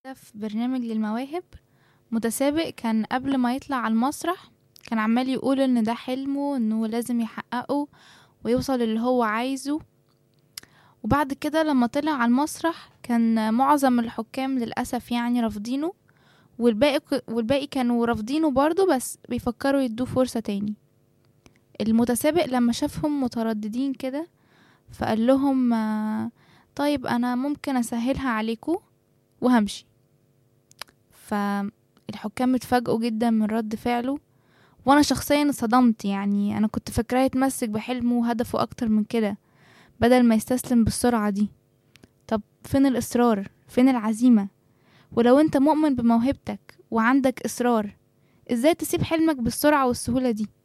في برنامج للمواهب متسابق كان قبل ما يطلع على المسرح كان عمال يقول ان ده حلمه انه لازم يحققه ويوصل اللي هو عايزه وبعد كده لما طلع على المسرح كان معظم الحكام للأسف يعني رافضينه والباقي والباقي كانوا رافضينه برضه بس بيفكروا يدوه فرصة تاني المتسابق لما شافهم مترددين كده فقال لهم آه، طيب انا ممكن اسهلها عليكم وهمشي فالحكام اتفاجئوا جدا من رد فعله وانا شخصيا اتصدمت يعني انا كنت فاكراه يتمسك بحلمه وهدفه اكتر من كده بدل ما يستسلم بالسرعة دي طب فين الاصرار فين العزيمة ولو انت مؤمن بموهبتك وعندك اصرار ازاي تسيب حلمك بالسرعة والسهولة دي